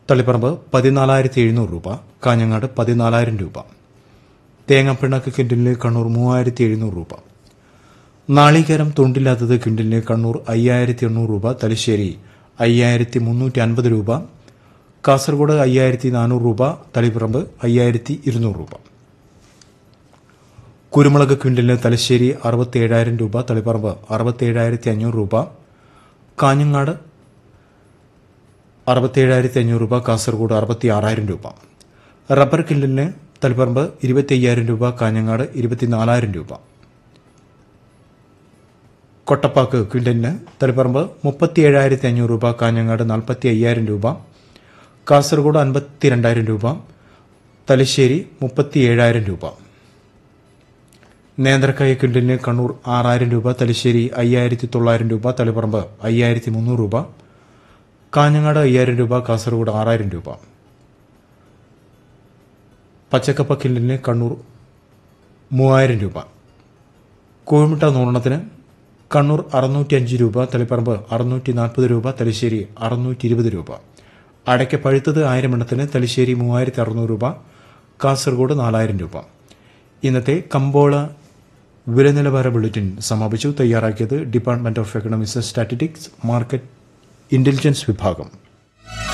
തളിപ്പറമ്പ് പതിനാലായിരത്തി എഴുന്നൂറ് രൂപ കാഞ്ഞങ്ങാട് പതിനാലായിരം രൂപ തേങ്ങാപ്പിണ്ണാക്ക് കിൻഡലിന് കണ്ണൂർ മൂവായിരത്തി എഴുന്നൂറ് രൂപ നാളികേരം തൊണ്ടില്ലാത്തത് കിൻഡലിന് കണ്ണൂർ അയ്യായിരത്തി എണ്ണൂറ് രൂപ തലശ്ശേരി അയ്യായിരത്തി മുന്നൂറ്റി അൻപത് രൂപ കാസർഗോഡ് അയ്യായിരത്തി നാനൂറ് രൂപ തളിപ്പറമ്പ് അയ്യായിരത്തി ഇരുന്നൂറ് രൂപ കുരുമുളക് ക്വിൻ്റലിന് തലശ്ശേരി അറുപത്തി ഏഴായിരം രൂപ തളിപ്പറമ്പ് അറുപത്തി ഏഴായിരത്തി അഞ്ഞൂറ് രൂപ കാഞ്ഞങ്ങാട് അറുപത്തി ഏഴായിരത്തി അഞ്ഞൂറ് രൂപ കാസർഗോഡ് അറുപത്തി ആറായിരം രൂപ റബ്ബർ കിൻഡലിന് തളിപ്പറമ്പ് ഇരുപത്തി അയ്യായിരം രൂപ കാഞ്ഞങ്ങാട് ഇരുപത്തിനാലായിരം രൂപ കൊട്ടപ്പാക്ക് ക്വിൻ്റലിന് തളിപ്പറമ്പ് മുപ്പത്തി ഏഴായിരത്തി അഞ്ഞൂറ് രൂപ കാഞ്ഞങ്ങാട് നാൽപ്പത്തി അയ്യായിരം രൂപ കാസർഗോഡ് അൻപത്തി രണ്ടായിരം രൂപ തലശ്ശേരി മുപ്പത്തി ഏഴായിരം രൂപ നേന്ത്രക്കായ കിണ്ടലിന് കണ്ണൂർ ആറായിരം രൂപ തലശ്ശേരി അയ്യായിരത്തി തൊള്ളായിരം രൂപ തളിപ്പറമ്പ് അയ്യായിരത്തി മുന്നൂറ് രൂപ കാഞ്ഞങ്ങാട് അയ്യായിരം രൂപ കാസർഗോഡ് ആറായിരം രൂപ പച്ചക്കപ്പ കിണ്ടലിന് കണ്ണൂർ മൂവായിരം രൂപ കോഴിമുട്ട നൂറെണ്ണത്തിന് കണ്ണൂർ അറുന്നൂറ്റി അഞ്ച് രൂപ തളിപ്പറമ്പ് അറുന്നൂറ്റി നാൽപ്പത് രൂപ തലശ്ശേരി അറുന്നൂറ്റി ഇരുപത് രൂപ അടയ്ക്ക പഴുത്തത് ആയിരം എണ്ണത്തിന് തലശ്ശേരി മൂവായിരത്തി അറുന്നൂറ് രൂപ കാസർഗോഡ് നാലായിരം രൂപ ഇന്നത്തെ കമ്പോള വില നിലവാര ബുള്ളറ്റിൻ സമാപിച്ചു തയ്യാറാക്കിയത് department of economics and statistics market intelligence വിഭാഗം